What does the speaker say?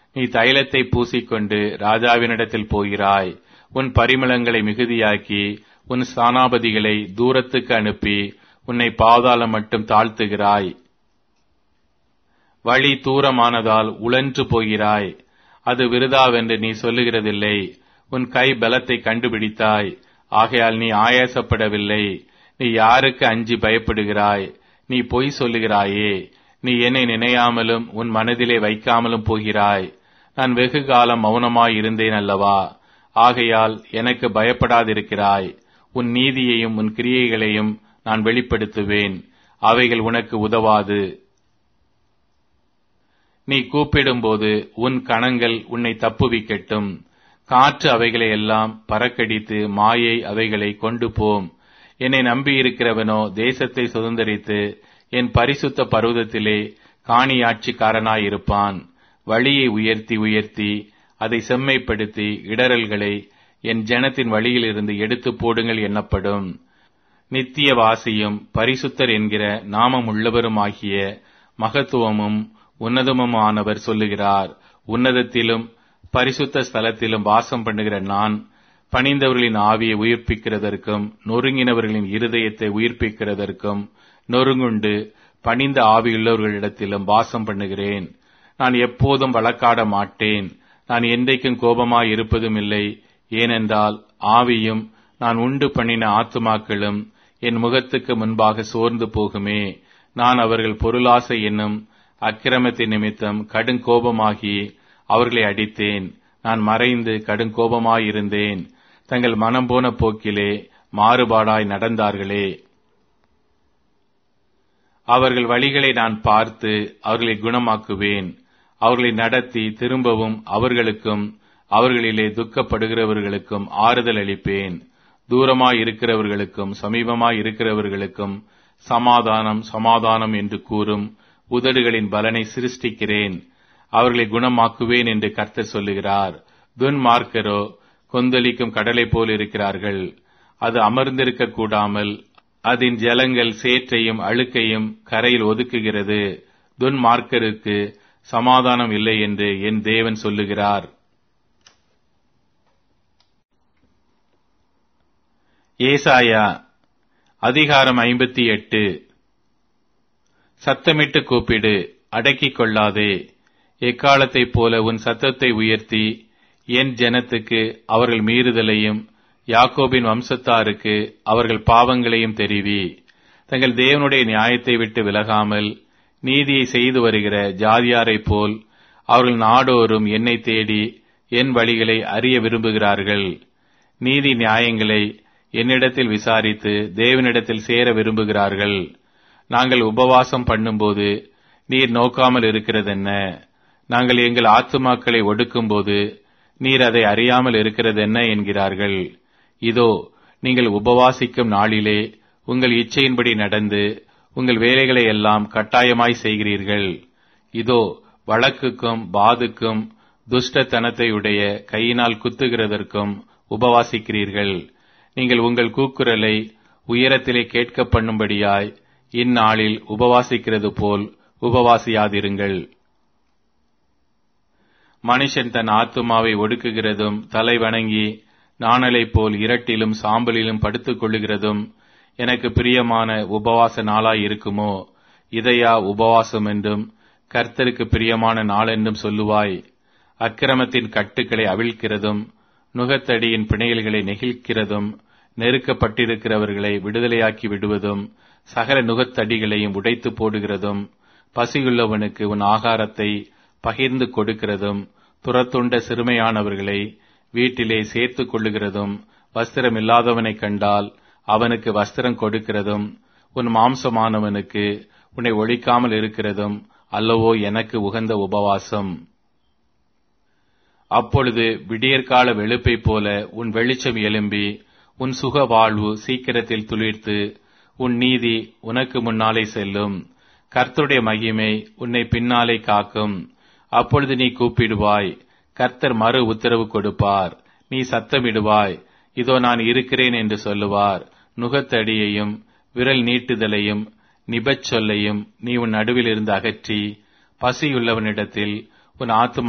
நீ தைலத்தை பூசிக்கொண்டு ராஜாவினிடத்தில் போகிறாய் உன் பரிமளங்களை மிகுதியாக்கி உன் ஸ்தானாபதிகளை தூரத்துக்கு அனுப்பி உன்னை பாதாளம் மட்டும் தாழ்த்துகிறாய் வழி தூரமானதால் உழன்று போகிறாய் அது விருதாவென்று நீ சொல்லுகிறதில்லை உன் கை பலத்தை கண்டுபிடித்தாய் ஆகையால் நீ ஆயாசப்படவில்லை நீ யாருக்கு அஞ்சி பயப்படுகிறாய் நீ பொய் சொல்லுகிறாயே நீ என்னை நினையாமலும் உன் மனதிலே வைக்காமலும் போகிறாய் நான் வெகு காலம் மௌனமாய் இருந்தேன் அல்லவா ஆகையால் எனக்கு பயப்படாதிருக்கிறாய் உன் நீதியையும் உன் கிரியைகளையும் நான் வெளிப்படுத்துவேன் அவைகள் உனக்கு உதவாது நீ கூப்பிடும்போது உன் கணங்கள் உன்னை தப்புவிக்கட்டும் காற்று அவைகளை எல்லாம் பறக்கடித்து மாயை அவைகளை கொண்டு போம் என்னை நம்பியிருக்கிறவனோ தேசத்தை சுதந்திரித்து என் பரிசுத்த பருவதத்திலே காணியாட்சிக்காரனாயிருப்பான் வழியை உயர்த்தி உயர்த்தி அதை செம்மைப்படுத்தி இடரல்களை என் ஜனத்தின் வழியிலிருந்து எடுத்து போடுங்கள் என்னப்படும் நித்திய வாசியும் பரிசுத்தர் என்கிற நாமம் உள்ளவருமாகிய மகத்துவமும் உன்னதமுமானவர் சொல்லுகிறார் உன்னதத்திலும் பரிசுத்த ஸ்தலத்திலும் வாசம் பண்ணுகிற நான் பணிந்தவர்களின் ஆவியை உயிர்ப்பிக்கிறதற்கும் நொறுங்கினவர்களின் இருதயத்தை உயிர்ப்பிக்கிறதற்கும் நொறுங்குண்டு பணிந்த ஆவியுள்ளவர்களிடத்திலும் வாசம் பண்ணுகிறேன் நான் எப்போதும் வழக்காட மாட்டேன் நான் என்றைக்கும் கோபமாய் இருப்பதும் இல்லை ஏனென்றால் ஆவியும் நான் உண்டு பண்ணின ஆத்துமாக்களும் என் முகத்துக்கு முன்பாக சோர்ந்து போகுமே நான் அவர்கள் பொருளாசை என்னும் அக்கிரமத்தின் நிமித்தம் கடுங்கோபமாகி அவர்களை அடித்தேன் நான் மறைந்து கடுங்கோபமாயிருந்தேன் தங்கள் மனம் போன போக்கிலே மாறுபாடாய் நடந்தார்களே அவர்கள் வழிகளை நான் பார்த்து அவர்களை குணமாக்குவேன் அவர்களை நடத்தி திரும்பவும் அவர்களுக்கும் அவர்களிலே துக்கப்படுகிறவர்களுக்கும் ஆறுதல் அளிப்பேன் தூரமாய் இருக்கிறவர்களுக்கும் சமீபமாய் இருக்கிறவர்களுக்கும் சமாதானம் சமாதானம் என்று கூறும் உதடுகளின் பலனை சிருஷ்டிக்கிறேன் அவர்களை குணமாக்குவேன் என்று கர்த்தர் சொல்லுகிறார் துன்மார்க்கரோ கொந்தளிக்கும் கடலை போல் இருக்கிறார்கள் அது அமர்ந்திருக்க கூடாமல் அதன் ஜலங்கள் சேற்றையும் அழுக்கையும் கரையில் ஒதுக்குகிறது துன்மார்க்கருக்கு சமாதானம் இல்லை என்று என் தேவன் சொல்லுகிறார் ஏசாயா அதிகாரம் ஐம்பத்தி எட்டு சத்தமிட்டு கூப்பிடு அடக்கிக் கொள்ளாதே எக்காலத்தைப் போல உன் சத்தத்தை உயர்த்தி என் ஜனத்துக்கு அவர்கள் மீறுதலையும் யாக்கோபின் வம்சத்தாருக்கு அவர்கள் பாவங்களையும் தெரிவி தங்கள் தேவனுடைய நியாயத்தை விட்டு விலகாமல் நீதியை செய்து வருகிற ஜாதியாரைப் போல் அவர்கள் நாடோறும் என்னை தேடி என் வழிகளை அறிய விரும்புகிறார்கள் நீதி நியாயங்களை என்னிடத்தில் விசாரித்து தேவனிடத்தில் சேர விரும்புகிறார்கள் நாங்கள் உபவாசம் பண்ணும்போது நீர் நோக்காமல் இருக்கிறதென்ன நாங்கள் எங்கள் ஆத்துமாக்களை ஒடுக்கும்போது நீர் அதை அறியாமல் இருக்கிறதென்ன என்கிறார்கள் இதோ நீங்கள் உபவாசிக்கும் நாளிலே உங்கள் இச்சையின்படி நடந்து உங்கள் வேலைகளை எல்லாம் கட்டாயமாய் செய்கிறீர்கள் இதோ வழக்குக்கும் பாதுக்கும் துஷ்டத்தனத்தையுடைய கையினால் குத்துகிறதற்கும் உபவாசிக்கிறீர்கள் நீங்கள் உங்கள் கூக்குரலை உயரத்திலே கேட்க பண்ணும்படியாய் இந்நாளில் உபவாசிக்கிறது போல் உபவாசியாதிருங்கள் மனுஷன் தன் ஆத்துமாவை ஒடுக்குகிறதும் தலை வணங்கி நாணலை போல் இரட்டிலும் சாம்பலிலும் படுத்துக் கொள்ளுகிறதும் எனக்கு பிரியமான உபவாச நாளாய் இருக்குமோ இதையா உபவாசம் என்றும் கர்த்தருக்கு பிரியமான நாள் என்றும் சொல்லுவாய் அக்கிரமத்தின் கட்டுக்களை அவிழ்க்கிறதும் நுகத்தடியின் பிணையல்களை நெகிழ்க்கிறதும் நெருக்கப்பட்டிருக்கிறவர்களை விடுதலையாக்கி விடுவதும் சகல நுகத்தடிகளையும் உடைத்து போடுகிறதும் பசியுள்ளவனுக்கு உன் ஆகாரத்தை பகிர்ந்து கொடுக்கிறதும் துரத்துண்ட சிறுமையானவர்களை வீட்டிலே சேர்த்துக் கொள்ளுகிறதும் வஸ்திரம் இல்லாதவனைக் கண்டால் அவனுக்கு வஸ்திரம் கொடுக்கிறதும் உன் மாம்சமானவனுக்கு உன்னை ஒழிக்காமல் இருக்கிறதும் அல்லவோ எனக்கு உகந்த உபவாசம் அப்பொழுது விடியற்கால வெளுப்பை போல உன் வெளிச்சம் எழும்பி உன் சுக வாழ்வு சீக்கிரத்தில் துளிர்த்து உன் நீதி உனக்கு முன்னாலே செல்லும் கர்த்தருடைய மகிமை உன்னை பின்னாலே காக்கும் அப்பொழுது நீ கூப்பிடுவாய் கர்த்தர் மறு உத்தரவு கொடுப்பார் நீ சத்தமிடுவாய் இதோ நான் இருக்கிறேன் என்று சொல்லுவார் நுகத்தடியையும் விரல் நீட்டுதலையும் நிபச்சொல்லையும் நீ உன் நடுவில் இருந்து அகற்றி பசியுள்ளவனிடத்தில் உன் ஆத்துமா